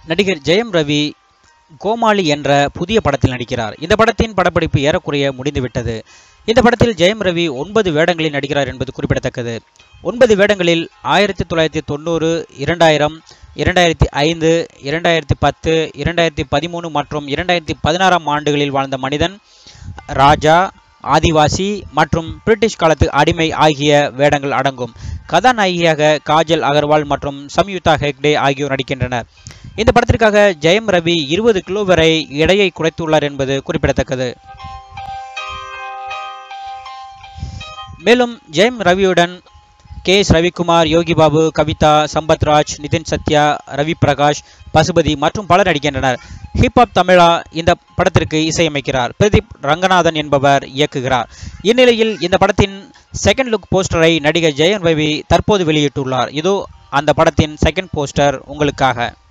நடிகர் ஜெயம் ரவி கோமாளி என்ற புதிய படத்தில் நடிக்கிறார் இந்த படத்தின் படப்பிடிப்பு ஏறக்குறைய முடிந்துவிட்டது இந்த படத்தில் ஜெயம் ரவி ஒன்பது வேடங்களில் நடிக்கிறார் என்பது குறிப்பிடத்தக்கது ஒன்பது வேடங்களில் ஆயிரத்தி தொள்ளாயிரத்தி தொண்ணூறு இரண்டாயிரம் இரண்டாயிரத்தி ஐந்து இரண்டாயிரத்தி பத்து இரண்டாயிரத்தி பதிமூணு மற்றும் இரண்டாயிரத்தி பதினாறாம் ஆண்டுகளில் வாழ்ந்த மனிதன் ராஜா ஆதிவாசி மற்றும் பிரிட்டிஷ் காலத்து அடிமை ஆகிய வேடங்கள் அடங்கும் கதாநாயகியாக காஜல் அகர்வால் மற்றும் சம்யுக்தா ஹெக்டே ஆகியோர் நடிக்கின்றனர் இந்த படத்திற்காக ஜெயம் ரவி இருபது கிலோ வரை எடையை குறைத்துள்ளார் என்பது குறிப்பிடத்தக்கது மேலும் ஜெயம் ரவியுடன் கே எஸ் ரவிக்குமார் யோகி பாபு கவிதா சம்பத்ராஜ் நிதின் சத்யா ரவி பிரகாஷ் பசுபதி மற்றும் பலர் நடிக்கின்றனர் ஹிப்ஹாப் தமிழா இந்த படத்திற்கு இசையமைக்கிறார் பிரதீப் ரங்கநாதன் என்பவர் இயக்குகிறார் இந்நிலையில் இந்த படத்தின் செகண்ட் லுக் போஸ்டரை நடிகர் ஜெயம் ரவி தற்போது வெளியிட்டுள்ளார் இதோ அந்த படத்தின் செகண்ட் போஸ்டர் உங்களுக்காக